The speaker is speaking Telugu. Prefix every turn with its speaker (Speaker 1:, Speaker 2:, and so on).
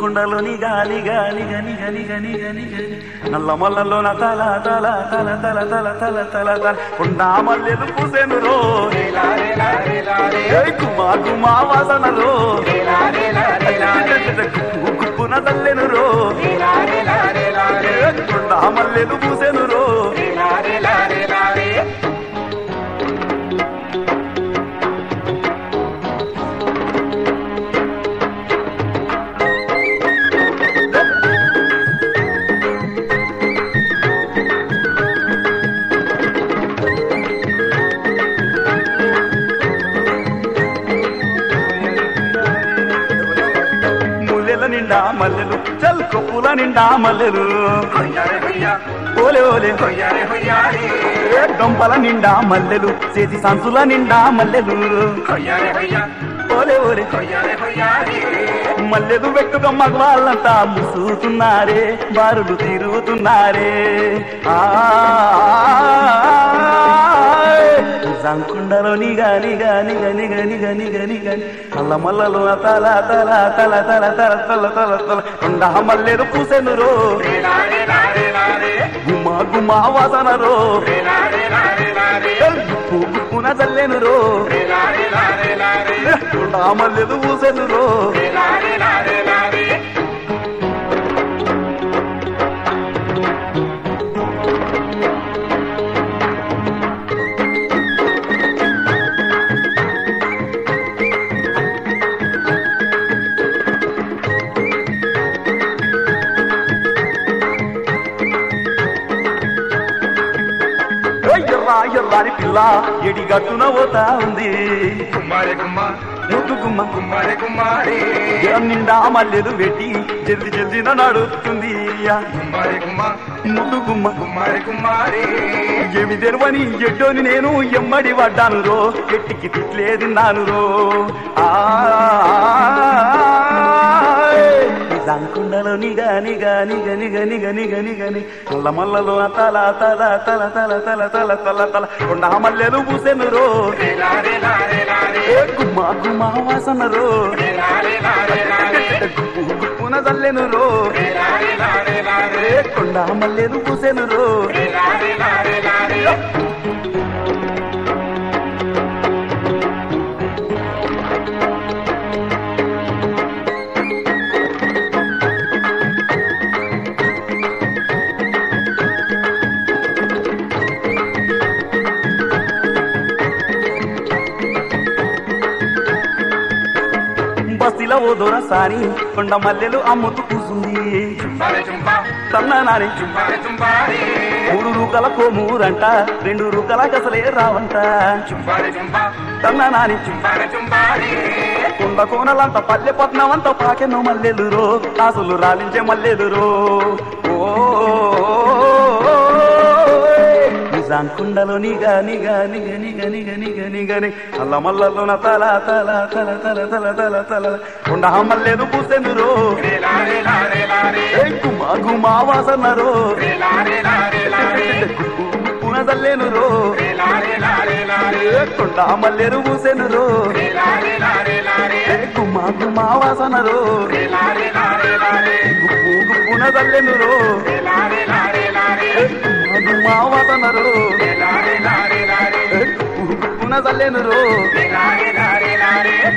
Speaker 1: జాంకుండలోని గాలి గాలి గని గని గని గని గని నల్ల మల్లలోన తల తల తల తల తల తల తల తల కొండా మల్లెలు పూసెను రో ఏయ్ కుమా కుమా వాసనలో గుప్పు గుప్పున తల్లెను రో ఏయ్ కొండా మల్లెలు పూసెను రో ముల్లెల నిండా మల్లెలు చల్ కొప్పుల నిండా మల్లెలు ఓలే ఓలే ఏ గంపల నిండా మల్లెలు చేతి సంచుల నిండా మల్లెలు ఓలే ఓలే మల్లెలు పెట్టుగా మగవాళ్ళంతా ముసుగుతున్నారే బారులు తిరుగుతున్నారే ఆ జంకుండలో నిగాని గాని గని గని గని గని గని మల్ల మల్లలో తల తల తల తల తల తల తల తల కొండ మల్లెలు పూసెను రో గుమా గుమా వాసన రో గుప్పు గుప్పున చల్లెను రో కొండ మల్లెలు పూసెను రో ఓయ్ ఎర్రా ఎర్రాని పిల్ల ఎడిగట్టున పోతా ఉంది
Speaker 2: కుమారి కుమ్మ
Speaker 1: ముద్దు గుమ్మ
Speaker 2: కుమారి కుమారి
Speaker 1: జనం నిండా మల్లెలు పెట్టి జల్ది జల్దిన నడుస్తుంది
Speaker 2: కుమారి కుమ్మ
Speaker 1: ముద్దు గుమ్మ
Speaker 2: కుమారి కుమారి
Speaker 1: ఏమి తెరువని ఎడ్డోని నేను ఎమ్మడి పడ్డాను రో ఎట్టికి తిట్లే తిన్నాను రో జంకుండలో నిగా నిగా నిగ నిగ నిగ నిగ నిగ ని మల్ల మల్లలో తల తల తల తల తల తల తల తల కొండ మల్లెలు పూసెను రో ఏ గుమ్మా గుమ్మా వాసన రో గుప్పు గుప్పున చల్లెను రో ఏ కొండ మల్లెలు పూసెను రో బస్తిలో ఓ దొరసాని కొండ మల్లెలు అమ్ముతూ కూసుంది
Speaker 2: చుంబారి చుంబా
Speaker 1: తన్నాని
Speaker 2: చుంబారి చుంబారి
Speaker 1: మూడు రూకల కోమూరంట రెండు రూకల కసలే రావంట
Speaker 2: చుంబారి చుంబా
Speaker 1: తన్నాని
Speaker 2: చుంబారి చుంబారి
Speaker 1: కొండ కోనలంట పల్లె పట్నం అంత పాకెన్నో మల్లెలు రో కాసులు రాలించే మల్లెలు రో ఓ నిజాంకుండలో నిగా నిగా నిగ నిగ నిగ నిగ నిగని అల్ల మల్లలోన తల తల తల తల తల తల తల కొండ మల్లెలు పూసెను రో ఏ గుమా గుమా వాసన రో పునదల్లేను రో ఏ కొండ మల్లెలు పూసెను రో ఏ గుమా గుమా వాసన రో గుప్పు గుప్పున తల్లెను రో ఏ గుమా గుమా వాసన రో ఏ గుప్పు గుప్పున తల్లెను రో ఏ